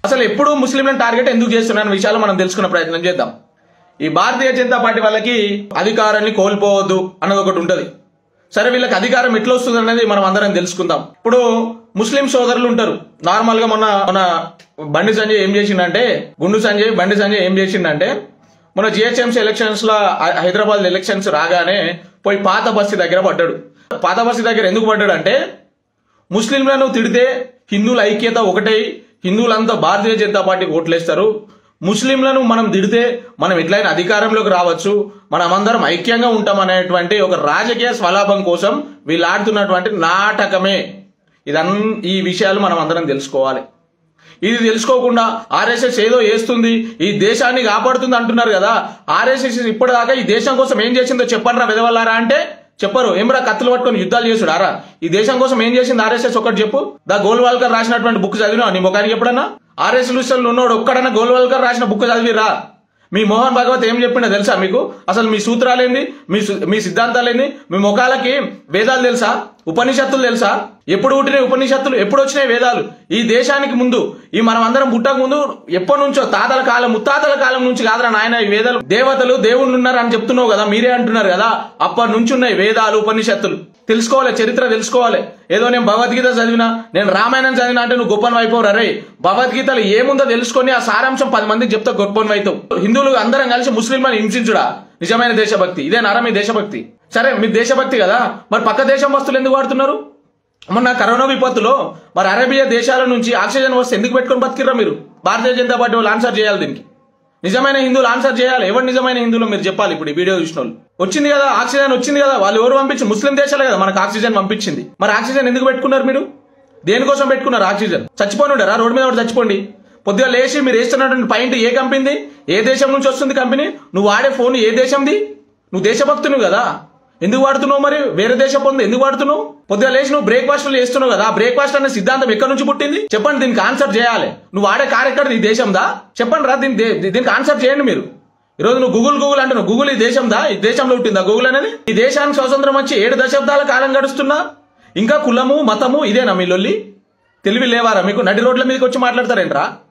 అసలు ఎప్పుడు ముస్లింలను టార్గెట్ ఎందుకు చేస్తున్న విషయాలు మనం తెలుసుకునే ప్రయత్నం చేద్దాం ఈ భారతీయ జనతా పార్టీ వాళ్ళకి అధికారాన్ని కోల్పోవద్దు అన్నది ఒకటి ఉంటది సరే వీళ్ళకి అధికారం ఎట్లా వస్తుంది అనేది మనం అందరం తెలుసుకుందాం ఇప్పుడు ముస్లిం సోదరులు ఉంటారు నార్మల్ గా మొన్న మన బండి సంజయ్ ఏం చేసిండంటే గుండు సంజయ్ బండి సంజయ్ ఏం చేసిండంటే మన జిహెచ్ఎంసీ ఎలక్షన్స్ లో హై- హైదరాబాద్ ఎలక్షన్స్ రాగానే పోయి పాత బస్తీ దగ్గర పడ్డాడు పాత బస్తీ దగ్గర ఎందుకు పడ్డాడు అంటే ముస్లింలను తిడితే హిందువుల ఐక్యత ఒకటై హిందువులంతా భారతీయ జనతా పార్టీకి ఓట్లేస్తారు ముస్లింలను మనం తిడితే మనం ఎట్లయినా అధికారంలోకి రావచ్చు మనం అందరం ఐక్యంగా ఉంటాం అనేటువంటి ఒక రాజకీయ స్వలాభం కోసం వీళ్ళు ఆడుతున్నటువంటి నాటకమే ఇదన్ ఈ విషయాలు మనం అందరం తెలుసుకోవాలి ఇది తెలుసుకోకుండా ఆర్ఎస్ఎస్ ఏదో చేస్తుంది ఈ దేశాన్ని కాపాడుతుంది అంటున్నారు కదా ఆర్ఎస్ఎస్ ఇప్పటిదాకా ఈ దేశం కోసం ఏం చేసిందో చెప్పండి రా విధవల్లారా అంటే చెప్పరు ఏమరా కత్తులు పట్టుకొని యుద్ధాలు చేసుడారా ఈ దేశం కోసం ఏం చేసింది ఆర్ఎస్ఎస్ ఒకటి చెప్పు దా గోల్వాల్కర్ రాసినటువంటి బుక్ చదివినా నీ ముఖానికి ఎప్పుడన్నా ఆర్ఎస్ ఉన్నోడు ఒక్కడన్నా గోల్వాల్కర్ రాసిన బుక్ చదివిరా మీ మోహన్ భగవత్ ఏం చెప్పిండో తెలుసా మీకు అసలు మీ సూత్రాలేంది మీ సు- మీ సిద్ధాంతాలేంది మీ ముఖాలకి వేదాలు తెలుసా ఉపనిషత్తులు తెలుసా ఎప్పుడు పుట్టినాయి ఉపనిషత్తులు ఎప్పుడు వచ్చినాయి వేదాలు ఈ దేశానికి ముందు ఈ మనం అందరం పుట్టక ముందు ఎప్పటి నుంచో తాతల కాలం ముత్తాతల కాలం నుంచి కాదురా నాయన ఈ వేదాలు దేవతలు దేవుళ్ళు ఉన్నారు అని చెప్తున్నావు కదా మీరే అంటున్నారు కదా అప్పటి నుంచి ఉన్నాయి వేదాలు ఉపనిషత్తులు తెలుసుకోవాలి చరిత్ర తెలుసుకోవాలి ఏదో నేను భగవద్గీత చదివినా నేను రామాయణం చదివినా అంటే నువ్వు గొప్పని అయిపోవు రే భగవద్గీతలో ఏముందో తెలుసుకొని ఆ సారాంశం పది మందికి చెప్తే గొప్పని అవుతావు హిందువులు అందరం కలిసి ముస్లింలను హింసించుడా నిజమైన దేశభక్తి ఇదే నరా మీ దేశభక్తి సరే మీ దేశభక్తి కదా మరి పక్క దేశం వస్తువులు ఎందుకు వాడుతున్నారు మొన్న కరోనా విపత్తులో మరి అరేబియా దేశాల నుంచి ఆక్సిజన్ వస్తే ఎందుకు పెట్టుకొని బతికిర్రా మీరు భారతీయ జనతా పార్టీ వాళ్ళు ఆన్సర్ చేయాలి దీనికి నిజమైన హిందువులు ఆన్సర్ చేయాలి ఎవరు నిజమైన హిందువులు మీరు చెప్పాలి ఇప్పుడు ఈ వీడియో చూసిన వాళ్ళు వచ్చింది కదా ఆక్సిజన్ వచ్చింది కదా వాళ్ళు ఎవరు పంపించి ముస్లిం దేశాలే కదా మనకు ఆక్సిజన్ పంపించింది మరి ఆక్సిజన్ ఎందుకు పెట్టుకున్నారు మీరు దేనికోసం పెట్టుకున్నారు ఆక్సిజన్ చచ్చిపోని ఉండరా రోడ్డు మీద ఒకటి చచ్చిపోండి పొద్దుగా లేచి మీరు వేస్తున్నటువంటి పాయింట్ ఏ కంపెనీ ఏ దేశం నుంచి వస్తుంది కంపెనీ నువ్వు వాడే ఫోన్ ఏ దేశంది నువ్వు దేశభక్తులు కదా ఎందుకు వాడుతున్నావు మరి వేరే దేశం పొంది ఎందుకు వాడుతున్నావు పొద్దుగా లేచి నువ్వు బ్రేక్ఫాస్ట్ చేస్తున్నావు కదా బ్రేక్ఫాస్ట్ అనే సిద్ధాంతం ఎక్కడి నుంచి పుట్టింది చెప్పండి దీనికి ఆన్సర్ చేయాలి నువ్వు వాడే కార్ ఎక్కడ ఈ దేశందా చెప్పండి రా దీని దే- దీనికి ఆన్సర్ చేయండి మీరు ఈ రోజు నువ్వు గూగుల్ గూగుల్ అంటున్నావు గూగుల్ ఈ దేశందా ఈ దేశంలో పుట్టిందా గూగుల్ అనేది ఈ దేశానికి స్వాతంత్రం వచ్చి ఏడు దశాబ్దాల కాలం గడుస్తున్నా ఇంకా కులము మతము ఇదేనా మీ లొల్లి తెలివి లేవారా మీకు నడి రోడ్ల మీదకి వచ్చి మాట్లాడతారేంట్రా